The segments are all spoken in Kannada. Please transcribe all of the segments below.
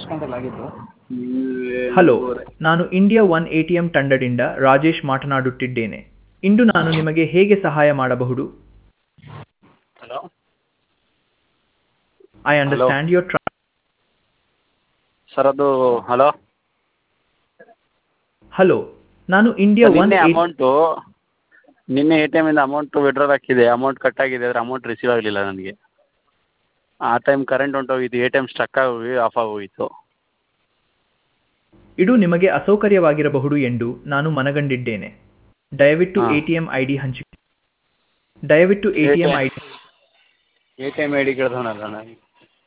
ಎಷ್ಟು ಗಂಟೆಗೆ ಆಗಿದ್ದು ಹಲೋ ನಾನು India one A T M ತಂಡದಿಂದ ರಾಜೇಶ್ ಮಾತನಾಡುತ್ತಿದ್ದೇನೆ ಇಂದು ನಾನು ನಿಮಗೆ ಹೇಗೆ ಸಹಾಯ ಮಾಡಬಹುದು ಹಲೋ ಐ ಅಂಡರ್ಸ್ಟ್ಯಾಂಡ್ ಯುವರ್ ಟ್ರಾ ಸರ್ ಅದು ಹಲೋ ಹಲೋ ನಾನು ಇಂಡಿಯಾ ಒನ್ ನಿನ್ನೆ ಅಮೌಂಟು ನಿನ್ನೆ ಎ ಟಿ ಎಮ್ಮಿಂದ ಅಮೌಂಟು ವಿಡ್ರಾಲ್ ಹಾಕಿದೆ ಅಮೌಂಟ್ ಕಟ್ ಆಗಿದೆ ಆದರೆ ಅಮೌಂಟ್ ರಿಸೀವ್ ಆಗಲಿಲ್ಲ ನನಗೆ ಆ ಟೈಮ್ ಕರೆಂಟ್ ಹೊಂಟೋಗಿತ್ತು ಎ ಟಿ ಎಮ್ ಸ್ಟಕ್ ಆಗೋಗಿ ಆಫ್ ಆಗೋಗಿತ್ತು ಇದು ನಿಮಗೆ ಅಸೌಕರ್ಯವಾಗಿರಬಹುದು ಎಂದು ನಾನು ಮನಗಂಡಿದ್ದೇನೆ ದಯವಿಟ್ಟು ಹಾ. A T M I D ಹಂಚಿಕೆ ದಯವಿಟ್ಟು A T M I D A T M I D ಕೇಳ್ದವನಲ್ಲ ನಾನು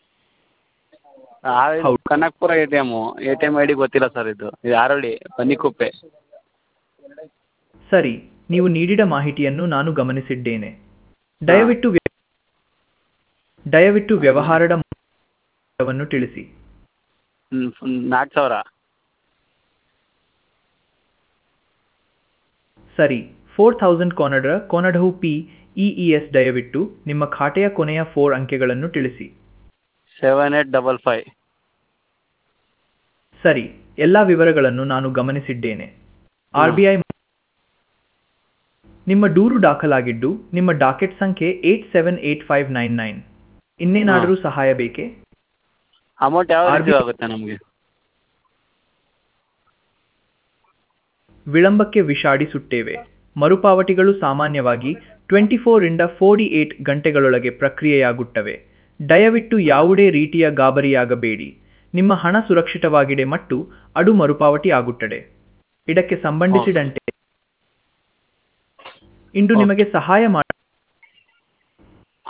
ಹೌದು. Kanakapura A T M A T M I D ಗೊತ್ತಿಲ್ಲ ಸರ್ ಇದು ಇದು ಆರೋಳಿ ಬನ್ನಿಕುಪ್ಪೆ ಸರಿ ನೀವು ನೀಡಿದ ಮಾಹಿತಿಯನ್ನು ನಾನು ಗಮನಿಸಿದ್ದೇನೆ ದಯವಿಟ್ಟು ವ್ಯ- ದಯವಿಟ್ಟು ವ್ಯವಹಾರದ ಮೊತ್ತವನ್ನು ತಿಳಿಸಿ ಹ್ಞೂ ನಾಲ್ಕು ಸಾವಿರ ಸರಿ ಫೋರ್ ಥೌಸಂಡ್ ಕೊನಡ ಕೊನಡಹು ಪಿ ಇ ಇ ಎಸ್ ದಯವಿಟ್ಟು ನಿಮ್ಮ ಖಾತೆಯ ಕೊನೆಯ ಫೋರ್ ಅಂಕೆಗಳನ್ನು ತಿಳಿಸಿ ಸೆವೆನ್ ಏಟ್ ಡಬಲ್ ಫೈವ್ ಸರಿ ಎಲ್ಲ ವಿವರಗಳನ್ನು ನಾನು ಗಮನಿಸಿದ್ದೇನೆ ಆರ್ ಬಿ ಐ ನಿಮ್ಮ ದೂರು ದಾಖಲಾಗಿದ್ದು ನಿಮ್ಮ ಡಾಕೆಟ್ ಸಂಖ್ಯೆ eight seven eight five nine nine ಇನ್ನೇನಾದರೂ ಸಹಾಯ ಬೇಕೇ ಅಮೌಂಟ್ ಯಾವ RBI ರಿಸೀವ್ ಆಗುತ್ತೆ ನಮಗೆ ವಿಳಂಬಕ್ಕೆ ವಿಷಾಡಿಸುತ್ತೇವೆ ಮರುಪಾವತಿಗಳು ಸಾಮಾನ್ಯವಾಗಿ ಟ್ವೆಂಟಿ ಫೋರಿಂದ ಫೋರ್ಟಿ ಏಟ್ ಗಂಟೆಗಳೊಳಗೆ ಪ್ರಕ್ರಿಯೆಯಾಗುತ್ತವೆ ದಯವಿಟ್ಟು ಯಾವುದೇ ರೀತಿಯ ಗಾಬರಿಯಾಗಬೇಡಿ ನಿಮ್ಮ ಹಣ ಸುರಕ್ಷಿತವಾಗಿದೆ ಮತ್ತು ಅದು ಮರುಪಾವತಿ ಆಗುತ್ತದೆ ಇದಕ್ಕೆ ಸಂಬಂಧಿಸಿದಂತೆ ಇಂದು ನಿಮಗೆ ಸಹಾಯ